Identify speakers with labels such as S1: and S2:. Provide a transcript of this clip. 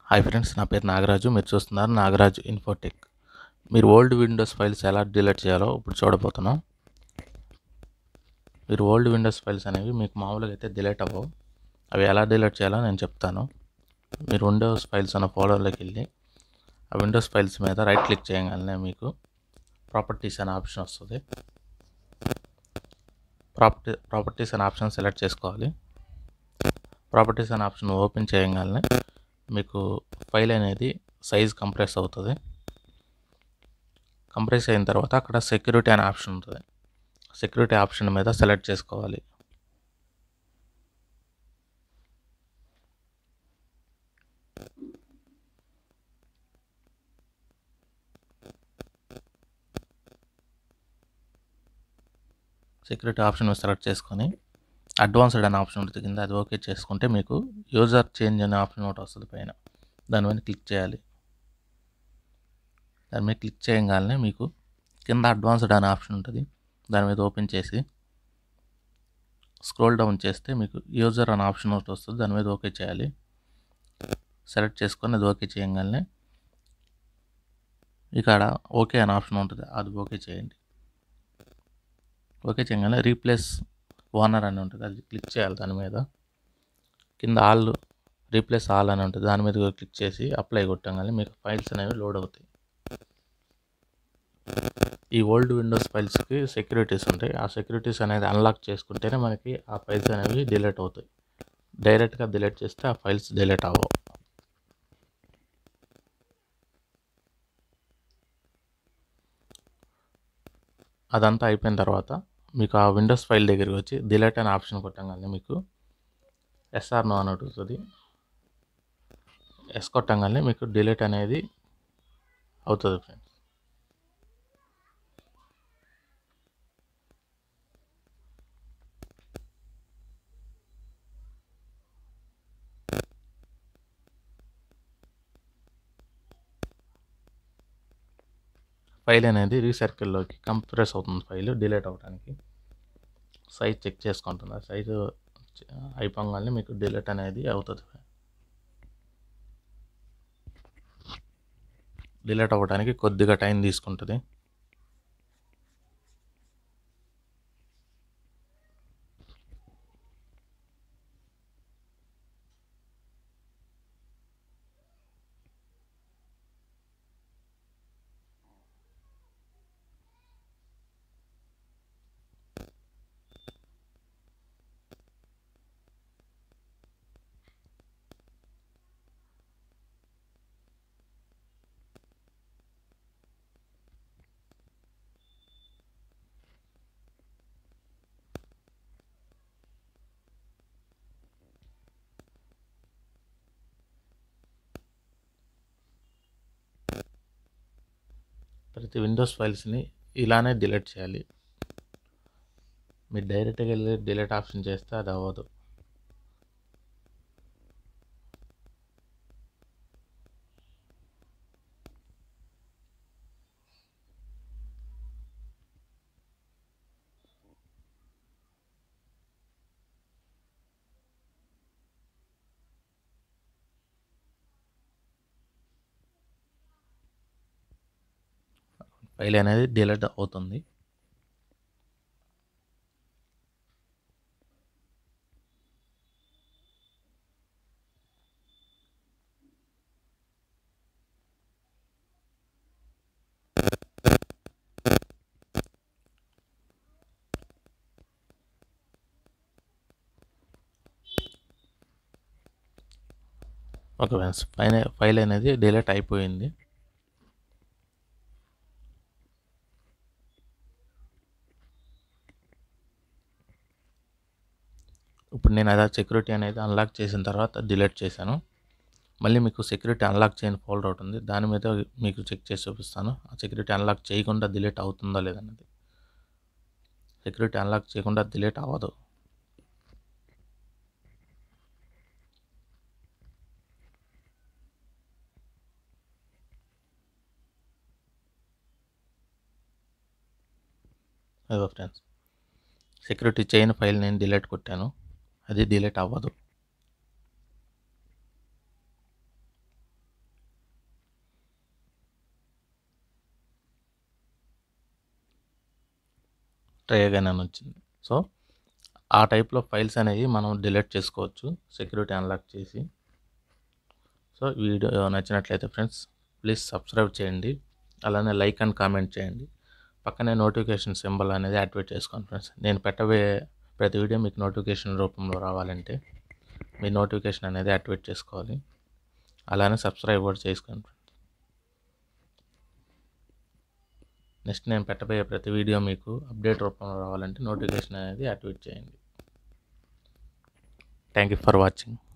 S1: hi friends నా పేరు నాగరాజు మీరు చూస్తున్నారు నాగరాజు ఇన్ఫోటెక్ మీరు ఓల్డ్ విండోస్ ఫైల్స్ ఎలా డిలీట్ చేయాలో ఇప్పుడు చూడబోతున్నాం మీరు ఓల్డ్ విండోస్ ఫైల్స్ అనేవి మీకు మామూలుగా అయితే డిలీట్ అవ్వవు అవి ఎలా డిలీట్ చేయాలో నేను చెప్తాను మీరు విండోస్ ఫైల్స్ అన్న ఫోల్డర్లోకి వెళ్ళి ఆ విండోస్ ఫైల్స్ మీద రైట్ క్లిక్ చేయగానే మీకు ప్రాపర్టీస్ అనే ఆప్షన్ వస్తుంది ప్రాపర్టీ ప్రాపర్టీస్ అనే ఆప్షన్ సెలెక్ట్ చేసుకోవాలి ప్రాపర్టీస్ అనే ఆప్షన్ ఓపెన్ చేయగానే మీకు ఫైల్ అనేది సైజ్ కంప్రెస్ అవుతుంది కంప్రెస్ అయిన తర్వాత అక్కడ సెక్యూరిటీ అనే ఆప్షన్ ఉంటుంది సెక్యూరిటీ ఆప్షన్ మీద సెలెక్ట్ చేసుకోవాలి సెక్యూరిటీ ఆప్షన్ మీద సెలెక్ట్ చేసుకొని అడ్వాన్స్డ్ అనే ఆప్షన్ ఉంటుంది కింద అది ఓకే చేసుకుంటే మీకు యూజర్ చేంజ్ అనే ఆప్షన్ ఒకటి వస్తుంది పైన దాని మీద క్లిక్ చేయాలి దాని మీద క్లిక్ చేయగానే మీకు కింద అడ్వాన్స్డ్ అనే ఆప్షన్ ఉంటుంది దాని మీద ఓపెన్ చేసి స్క్రోల్ డౌన్ చేస్తే మీకు యూజర్ అనే ఆప్షన్ ఒకటి వస్తుంది దాని మీద ఓకే చేయాలి సెలెక్ట్ చేసుకొని అది ఓకే చేయగానే ఇక్కడ ఓకే అనే ఆప్షన్ ఉంటుంది అది ఓకే చేయండి ఓకే చేయగానే రీప్లేస్ ఓనర్ అని ఉంటుంది అది క్లిక్ చేయాలి దాని మీద కింద ఆల్ రీప్లేస్ ఆల్ అని ఉంటుంది దాని మీద కూడా క్లిక్ చేసి అప్లై కొట్టగానే మీకు ఫైల్స్ అనేవి లోడ్ అవుతాయి ఈ ఓల్డ్ విండోస్ ఫైల్స్కి సెక్యూరిటీస్ ఉంటాయి ఆ సెక్యూరిటీస్ అనేది అన్లాక్ చేసుకుంటేనే మనకి ఆ ఫైల్స్ అనేవి డిలీట్ అవుతాయి డైరెక్ట్గా డిలీట్ చేస్తే ఆ ఫైల్స్ డిలీట్ అవ్వవు అదంతా అయిపోయిన తర్వాత మీకు ఆ విండోస్ ఫైల్ దగ్గరికి వచ్చి డిలీట్ అనే ఆప్షన్ కొట్టంగానే మీకు ఎస్ఆర్ నో అని వస్తుంది ఎస్ కొట్టంగానే మీకు డిలీట్ అనేది అవుతుంది ఫ్రెండ్స్ ఫైల్ అనేది రీసర్కిల్లోకి కంప్రెస్ అవుతుంది ఫైల్ డిలీట్ అవ్వడానికి సైజ్ చెక్ చేసుకుంటుంది ఆ సైజు అయిపోగానే మీకు డిలీట్ అనేది అవుతుంది డిలీట్ అవ్వడానికి కొద్దిగా టైం తీసుకుంటుంది ప్రతి విండోస్ ఫైల్స్ని ఇలానే డిలీట్ చేయాలి మీరు డైరెక్ట్గా వెళ్ళి డిలీట్ ఆప్షన్ చేస్తే అది అవ్వదు ఫైల్ అనేది డిలీట్ అవుతుంది ఓకే ఫ్రెండ్స్ ఫైల్ ఫైల్ అనేది డిలీట్ అయిపోయింది ఇప్పుడు నేను అదే సెక్యూరిటీ అనేది అన్లాక్ చేసిన తర్వాత డిలీట్ చేశాను మళ్ళీ మీకు సెక్యూరిటీ అన్లాక్ చేయని ఫోల్డర్ ఒకటి ఉంది దాని మీద మీకు చెక్ చేసి చూపిస్తాను ఆ సెక్యూరిటీ అన్లాక్ చేయకుండా డిలీట్ అవుతుందా లేదన్నది సెక్యూరిటీ అన్లాక్ చేయకుండా డిలీట్ అవ్వదు అదో ఫ్రెండ్స్ సెక్యూరిటీ చేయని ఫైల్ నేను డిలీట్ కొట్టాను అది డిలీట్ అవ్వదు ట్రై అగైన్ అని వచ్చింది సో ఆ టైప్లో ఫైల్స్ అనేవి మనం డిలీట్ చేసుకోవచ్చు సెక్యూరిటీ అన్లాక్ చేసి సో వీడియో నచ్చినట్లయితే ఫ్రెండ్స్ ప్లీజ్ సబ్స్క్రైబ్ చేయండి అలానే లైక్ అండ్ కామెంట్ చేయండి పక్కనే నోటిఫికేషన్ సింబల్ అనేది యాక్టివేట్ చేసుకోండి ఫ్రెండ్స్ నేను పెట్టబోయే ప్రతి వీడియో మీకు నోటిఫికేషన్ రూపంలో రావాలంటే మీ నోటిఫికేషన్ అనేది యాక్టివేట్ చేసుకోవాలి అలానే సబ్స్క్రైబ్ కూడా చేసుకోండి ఫ్రెండ్స్ నెక్స్ట్ నేను పెట్టబోయే ప్రతి వీడియో మీకు అప్డేట్ రూపంలో రావాలంటే నోటిఫికేషన్ అనేది యాక్టివేట్ చేయండి థ్యాంక్ యూ ఫర్ వాచింగ్